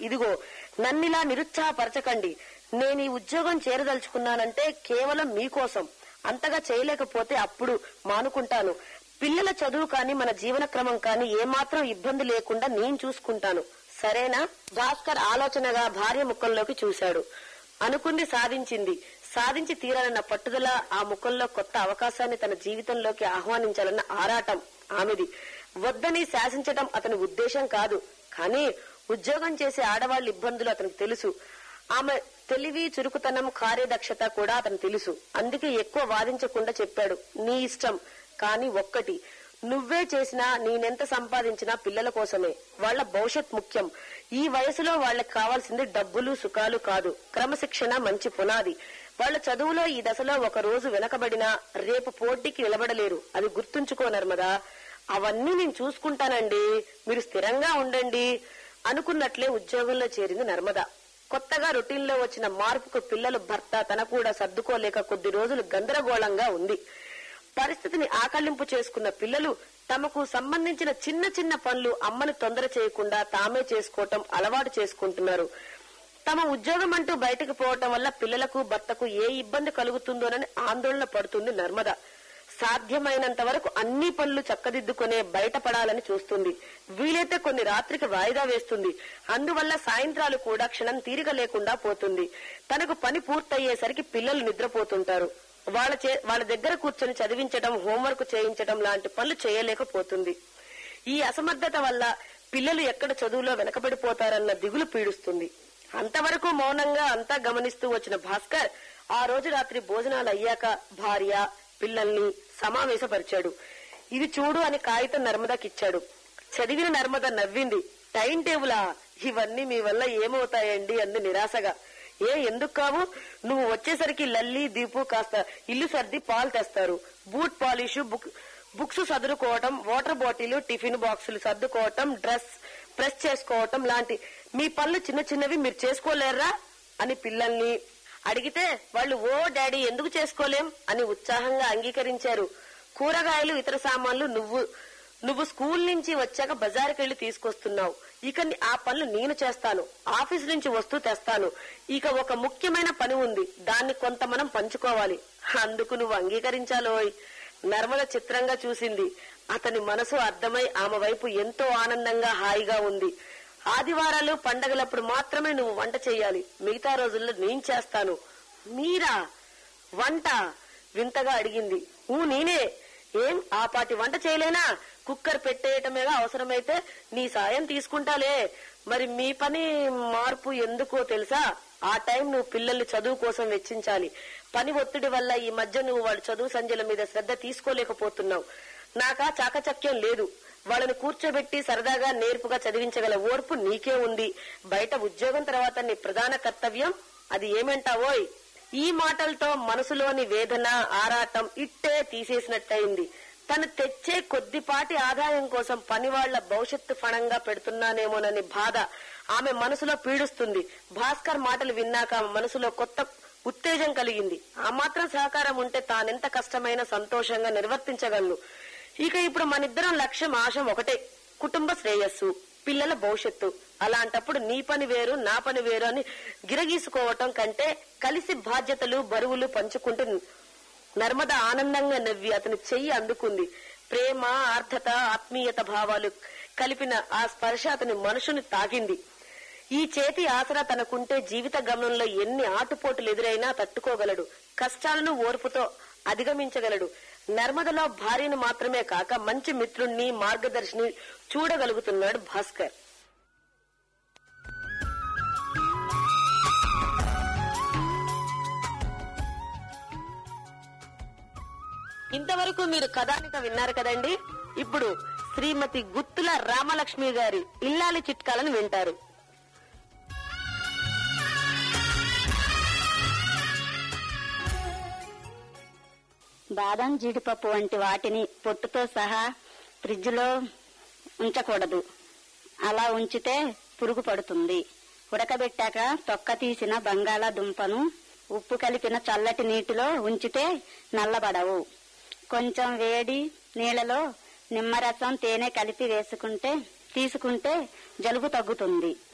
ఇదిగో నన్నిలా నిరుత్సాహపరచకండి నేను ఈ ఉద్యోగం చేరదలుచుకున్నానంటే కేవలం మీకోసం అంతగా చేయలేకపోతే అప్పుడు మానుకుంటాను పిల్లల చదువు కానీ మన జీవన క్రమం కానీ ఏమాత్రం ఇబ్బంది లేకుండా నేను చూసుకుంటాను సరేనా భాస్కర్ ఆలోచనగా భార్య ముఖంలోకి చూశాడు అనుకుంది సాధించింది సాధించి తీరాలన్న పట్టుదల ఆ ముఖంలో కొత్త అవకాశాన్ని తన జీవితంలోకి ఆహ్వానించాలన్న ఆరాటం ఆమెది వద్దని శాసించటం అతని ఉద్దేశం కాదు కానీ ఉద్యోగం చేసే ఆడవాళ్ళ ఇబ్బందులు అతనికి తెలుసు ఆమె తెలివి చురుకుతనం కార్యదక్షత కూడా అతను తెలుసు అందుకే ఎక్కువ వాదించకుండా చెప్పాడు నీ ఇష్టం కానీ ఒక్కటి నువ్వే చేసినా నేనెంత సంపాదించినా పిల్లల కోసమే వాళ్ళ భవిష్యత్ ముఖ్యం ఈ వయసులో వాళ్ళకి కావాల్సింది డబ్బులు సుఖాలు కాదు క్రమశిక్షణ మంచి పునాది వాళ్ళ చదువులో ఈ దశలో ఒక రోజు వెనకబడినా రేపు పోటీకి నిలబడలేరు అది గుర్తుంచుకో నర్మదా అవన్నీ నేను చూసుకుంటానండి మీరు స్థిరంగా ఉండండి అనుకున్నట్లే ఉద్యోగంలో చేరింది నర్మద కొత్తగా రొటీన్ లో వచ్చిన మార్పుకు పిల్లలు భర్త తన కూడా సర్దుకోలేక కొద్ది రోజులు గందరగోళంగా ఉంది పరిస్థితిని ఆకళింపు చేసుకున్న పిల్లలు తమకు సంబంధించిన చిన్న చిన్న పనులు అమ్మను తొందర చేయకుండా తామే చేసుకోవటం అలవాటు చేసుకుంటున్నారు తమ ఉద్యోగం అంటూ బయటకు పోవటం వల్ల పిల్లలకు భర్తకు ఏ ఇబ్బంది కలుగుతుందోనని ఆందోళన పడుతుంది నర్మద సాధ్యమైనంత వరకు అన్ని పనులు చక్కదిద్దుకునే బయటపడాలని చూస్తుంది వీలైతే కొన్ని రాత్రికి వాయిదా వేస్తుంది అందువల్ల సాయంత్రాలు కూడా క్షణం తీరిక లేకుండా పోతుంది తనకు పని పూర్తయ్యేసరికి పిల్లలు నిద్రపోతుంటారు వాళ్ళ చే వాళ్ళ దగ్గర కూర్చొని చదివించడం హోంవర్క్ చేయించడం లాంటి పనులు చేయలేకపోతుంది ఈ అసమర్థత వల్ల పిల్లలు ఎక్కడ చదువులో వెనకబడిపోతారన్న దిగులు పీడుస్తుంది అంతవరకు మౌనంగా అంతా గమనిస్తూ వచ్చిన భాస్కర్ ఆ రోజు రాత్రి భోజనాలు అయ్యాక భార్య పిల్లల్ని సమావేశపరిచాడు ఇది చూడు అని కాగితం నర్మదకిచ్చాడు చదివిన నర్మద నవ్వింది టైం టేబులా ఇవన్నీ మీ వల్ల ఏమవుతాయండి అంది నిరాశగా ఏ ఎందుకు కావు నువ్వు వచ్చేసరికి లల్లి దీపు కాస్త ఇల్లు సర్ది పాలు తెస్తారు బూట్ పాలిష్ బుక్ బుక్స్ సదురుకోవటం వాటర్ బాటిల్ టిఫిన్ బాక్సులు సర్దుకోవటం డ్రెస్ ప్రెస్ చేసుకోవటం లాంటి మీ పనులు చిన్న చిన్నవి మీరు చేసుకోలేరా అని పిల్లల్ని అడిగితే వాళ్ళు ఓ డాడీ ఎందుకు చేసుకోలేం అని ఉత్సాహంగా అంగీకరించారు కూరగాయలు ఇతర సామాన్లు నువ్వు నువ్వు స్కూల్ నుంచి వచ్చాక బజారుకి వెళ్లి తీసుకొస్తున్నావు ఇక ని- ఆ పనులు నేను చేస్తాను ఆఫీస్ నుంచి వస్తూ తెస్తాను ఇక ఒక ముఖ్యమైన పని ఉంది దాన్ని కొంత మనం పంచుకోవాలి అందుకు నువ్వు అంగీకరించాలోయ్ నర్మద చిత్రంగా చూసింది అతని మనసు అర్థమై ఆమె వైపు ఎంతో ఆనందంగా హాయిగా ఉంది ఆదివారాలు పండగలప్పుడు మాత్రమే నువ్వు వంట చేయాలి మిగతా రోజుల్లో నేను చేస్తాను మీరా వంట వింతగా అడిగింది ఊ నేనే ఏం ఆ పాటి వంట చేయలేనా కుక్కర్ పెట్టేయటమేగా అవసరమైతే నీ సాయం తీసుకుంటాలే మరి మీ పని మార్పు ఎందుకో తెలుసా ఆ టైం నువ్వు పిల్లల్ని చదువు కోసం వెచ్చించాలి పని ఒత్తిడి వల్ల ఈ మధ్య నువ్వు వాళ్ళ చదువు సంధ్యల మీద శ్రద్ధ తీసుకోలేకపోతున్నావు నాకా చాకచక్యం లేదు వాళ్ళని కూర్చోబెట్టి సరదాగా నేర్పుగా చదివించగల ఓర్పు నీకే ఉంది బయట ఉద్యోగం తర్వాత నీ ప్రధాన కర్తవ్యం అది ఏమంటావోయ్ ఈ మాటలతో మనసులోని వేదన ఆరాటం ఇట్టే తీసేసినట్టయింది తను తెచ్చే కొద్దిపాటి ఆదాయం కోసం పనివాళ్ల భవిష్యత్తు ఫణంగా పెడుతున్నానేమోనని బాధ ఆమె మనసులో పీడుస్తుంది భాస్కర్ మాటలు విన్నాక ఆమె మనసులో కొత్త ఉత్తేజం కలిగింది ఆ మాత్రం సహకారం ఉంటే తానెంత కష్టమైన సంతోషంగా నిర్వర్తించగలను ఇక ఇప్పుడు మనిద్దరం లక్ష్యం ఆశం ఒకటే కుటుంబ శ్రేయస్సు పిల్లల భవిష్యత్తు అలాంటప్పుడు నీ పని వేరు నా పని వేరు అని గిరగీసుకోవటం కంటే కలిసి బాధ్యతలు బరువులు పంచుకుంటూ నర్మద ఆనందంగా నవ్వి అతని చెయ్యి అందుకుంది ప్రేమ ఆర్ధత ఆత్మీయత భావాలు కలిపిన ఆ స్పర్శ అతని మనసుని తాకింది ఈ చేతి ఆసరా తనకుంటే జీవిత గమనంలో ఎన్ని ఆటుపోటులు ఎదురైనా తట్టుకోగలడు కష్టాలను ఓర్పుతో అధిగమించగలడు నర్మదలో భార్యను మాత్రమే కాక మంచి మిత్రుణ్ణి మార్గదర్శిని చూడగలుగుతున్నాడు భాస్కర్ ఇంతవరకు మీరు కథానిక విన్నారు కదండి ఇప్పుడు శ్రీమతి గుత్తుల రామలక్ష్మి గారి ఇల్లాలి చిట్కాలను వింటారు బాదం జీడిపప్పు వంటి వాటిని పొట్టుతో సహా ఫ్రిడ్జ్లో ఉంచకూడదు అలా ఉంచితే పురుగు పడుతుంది ఉడకబెట్టాక తొక్క తీసిన బంగాళాదుంపను ఉప్పు కలిపిన చల్లటి నీటిలో ఉంచితే నల్లబడవు కొంచెం వేడి నీళ్ళలో నిమ్మరసం తేనె కలిపి వేసుకుంటే తీసుకుంటే జలుబు తగ్గుతుంది